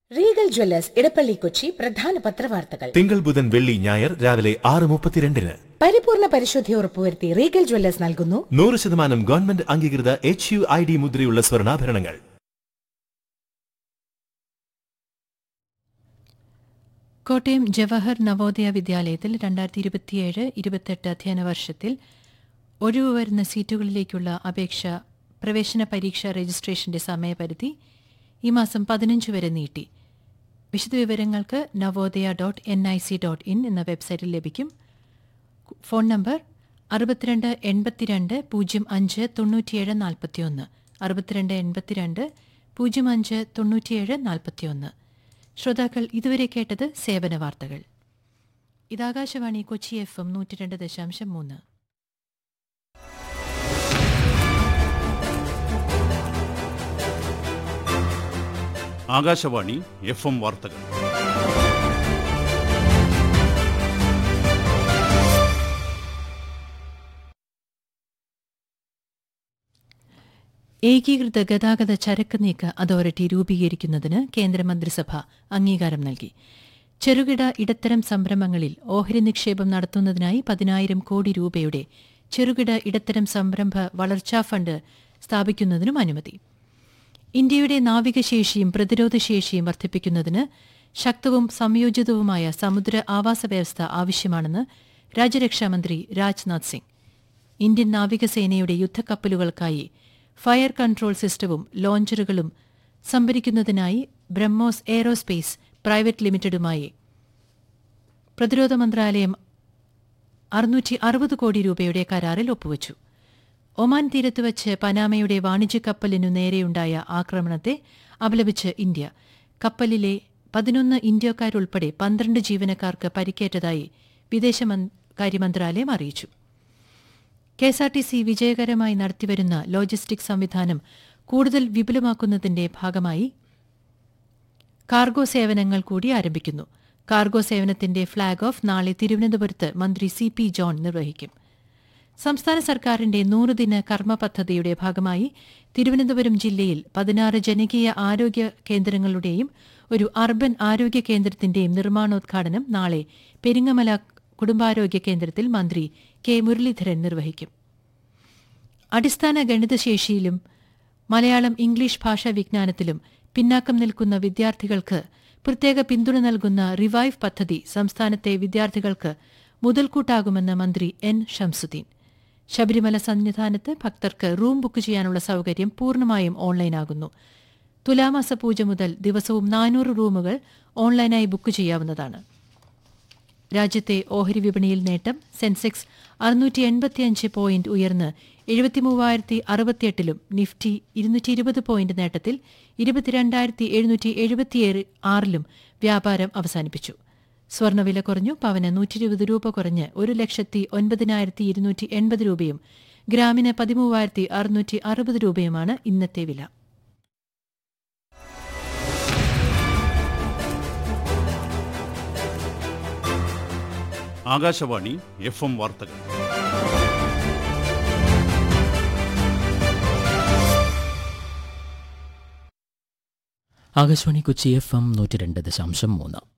Regal Jewellers Edappally Kochi പ്രധാന പത്രവാർത്തകൾ തിങ്കൾ ബുധൻ വെള്ളി ഞായർ രാവിലെ ആറ് മുപ്പത്തിരണ്ടിന് പരിപൂർണ പരിശുദ്ധി ഉറപ്പുവരുത്തി റീഗൽ ജ്വല്ലേഴ്സ് നൽകുന്നു നൂറ് ശതമാനം ഗവൺമെന്റ് അംഗീകൃത എച്ച് യു ഐ ഡി മുദ്രയുള്ള സ്വർണ്ണാഭരണങ്ങൾ കോട്ടയം ജവഹർ നവോദയ വിദ്യാലയത്തിൽ രണ്ടായിരത്തി ഇരുപത്തിയേഴ് ഇരുപത്തെട്ട് അധ്യയന വർഷത്തിൽ ഒഴിവ് വരുന്ന സീറ്റുകളിലേക്കുള്ള അപേക്ഷ പ്രവേശന പരീക്ഷ രജിസ്ട്രേഷന്റെ സമയപരിധി ഈ മാസം പതിനഞ്ച് വരെ നീട്ടി വിശദവിവരങ്ങൾക്ക് Navodaya dot N I C dot in എന്ന വെബ്സൈറ്റിൽ ലഭിക്കും ഫോൺ നമ്പർ അറുപത്തിരണ്ട് എൺപത്തിരണ്ട് പൂജ്യം അഞ്ച് തൊണ്ണൂറ്റിയേഴ് നാൽപ്പത്തിയൊന്ന് അറുപത്തിരണ്ട് എൺപത്തിരണ്ട് പൂജ്യം അഞ്ച് തൊണ്ണൂറ്റിയേഴ് നാൽപ്പത്തിയൊന്ന് ശ്രോതാക്കൾ ഇതുവരെ കേട്ടത് സേവന വാർത്തകൾ ഇതാകാശവാണി കൊച്ചി എഫ് എം നൂറ്റി രണ്ട് ദശാംശം മൂന്ന് ആകാശവാണി എഫ് എം വാർത്തകൾ ഏകീകൃത ഗതാഗത ചരക്ക് നീക്ക അതോറിറ്റി രൂപീകരിക്കുന്നതിന് കേന്ദ്രമന്ത്രിസഭ അംഗീകാരം നൽകി ചെറുകിട ഇടത്തരം സംരംഭങ്ങളിൽ ഓഹരി നിക്ഷേപം നടത്തുന്നതിനായി പതിനായിരം കോടി രൂപയുടെ ചെറുകിട ഇടത്തരം സംരംഭ വളർച്ചാ ഫണ്ട് സ്ഥാപിക്കുന്നതിനും അനുമതി ഇന്ത്യയുടെ നാവികശേഷിയും പ്രതിരോധശേഷിയും വർദ്ധിപ്പിക്കുന്നതിന് ശക്തവും സംയോജിതവുമായ സമുദ്ര ആവാസ വ്യവസ്ഥ ആവശ്യമാണെന്ന് രാജ്യരക്ഷാമന്ത്രി രാജ്നാഥ് സിംഗ് ഇന്ത്യൻ നാവികസേനയുടെ യുദ്ധക്കപ്പലുകൾക്കായി ഫയർ കൺട്രോൾ സിസ്റ്റവും ലോഞ്ചറുകളും സംഭരിക്കുന്നതിനായി ബ്രഹ്മോസ് എയ്റോസ്പേസ് പ്രൈവറ്റ് ലിമിറ്റഡുമായി പ്രതിരോധ മന്ത്രാലയം അറുന്നൂറ്റി അറുപത് കോടി രൂപയുടെ കരാറിൽ ഒപ്പുവച്ചു ഒമാൻ തീരത്ത് വച്ച് പനാമയുടെ വാണിജ്യ കപ്പലിനു നേരെയുണ്ടായ ആക്രമണത്തെ അപലപിച്ച് ഇന്ത്യ കപ്പലിലെ പതിനൊന്ന് ഇന്ത്യക്കാരുൾപ്പെടെ പന്ത്രണ്ട് ജീവനക്കാർക്ക് പരിക്കേറ്റതായി വിദേശകാര്യ മന്ത്രാലയം അറിയിച്ചു കെഎസ്ആർടിസി വിജയകരമായി നടത്തിവരുന്ന ലോജിസ്റ്റിക് സംവിധാനം കൂടുതൽ വിപുലമാക്കുന്നതിന്റെ ഭാഗമായി കാർഗോ സേവനങ്ങൾ കൂടി ആരംഭിക്കുന്നു കാർഗോ സേവനത്തിന്റെ ഫ്ളാഗ് ഓഫ് നാളെ തിരുവനന്തപുരത്ത് മന്ത്രി സി പി ജോൺ നിർവഹിക്കും സംസ്ഥാന സർക്കാരിന്റെ നൂറുദിന കർമ്മ പദ്ധതിയുടെ ഭാഗമായി തിരുവനന്തപുരം ജില്ലയിൽ പതിനാറ് ജനകീയ ആരോഗ്യ കേന്ദ്രങ്ങളുടെയും ഒരു അർബൻ ആരോഗ്യ കേന്ദ്രത്തിന്റെയും നിർമ്മാണോദ്ഘാടനം നാളെ പെരിങ്ങമല കുടുംബാരോഗ്യ കേന്ദ്രത്തിൽ മന്ത്രി കെ മുരളീധരൻ നിർവഹിക്കും അടിസ്ഥാന ഗണിതശേഷിയിലും മലയാളം ഇംഗ്ലീഷ് ഭാഷാ വിജ്ഞാനത്തിലും പിന്നാക്കം നിൽക്കുന്ന വിദ്യാർത്ഥികൾക്ക് പ്രത്യേക പിന്തുണ നൽകുന്ന റിവൈവ് പദ്ധതി സംസ്ഥാനത്തെ വിദ്യാർത്ഥികൾക്ക് മുതൽക്കൂട്ടാകുമെന്ന് മന്ത്രി എൻ ഷംസുദ്ദീൻ ശബരിമല സന്നിധാനത്ത് ഭക്തർക്ക് റൂം ബുക്ക് ചെയ്യാനുള്ള സൌകര്യം പൂർണ്ണമായും ഓൺലൈനാകുന്നു തുലാമാസ പൂജ മുതൽ ദിവസവും നാനൂറ് റൂമുകൾ ഓൺലൈനായി ബുക്ക് ചെയ്യാവുന്നതാണ് രാജ്യത്തെ ഓഹരി വിപണിയിൽ നേട്ടം സെൻസെക്സ് അറുന്നൂറ്റി എൺപത്തിയഞ്ച് പോയിന്റ് ഉയർന്ന് എഴുപത്തിമൂവായിരത്തി അറുപത്തിയെട്ടിലും നിഫ്റ്റി ഇരുന്നൂറ്റി ഇരുപത് പോയിന്റ് നേട്ടത്തിൽ ഇരുപത്തിരണ്ടായിരത്തി എഴുന്നൂറ്റി എഴുപത്തിയേഴ് ആറിലും വ്യാപാരം അവസാനിപ്പിച്ചു സ്വർണ്ണവില കുറഞ്ഞു പവന് നൂറ്റിരുപത് രൂപ കുറഞ്ഞ് ഒരു ലക്ഷത്തി ഒൻപതിനായിരത്തി ഇരുന്നൂറ്റി എൺപത് രൂപയും ഗ്രാമിന് പതിമൂവായിരത്തി അറുന്നൂറ്റി അറുപത് രൂപയുമാണ് ഇന്നത്തെ വില ആകാശവാണി എഫ് എം വാർത്തകൾ ആകാശവാണി കൊച്ചി എഫ് എം നൂറ്റി രണ്ട് ദശാംശം മൂന്ന്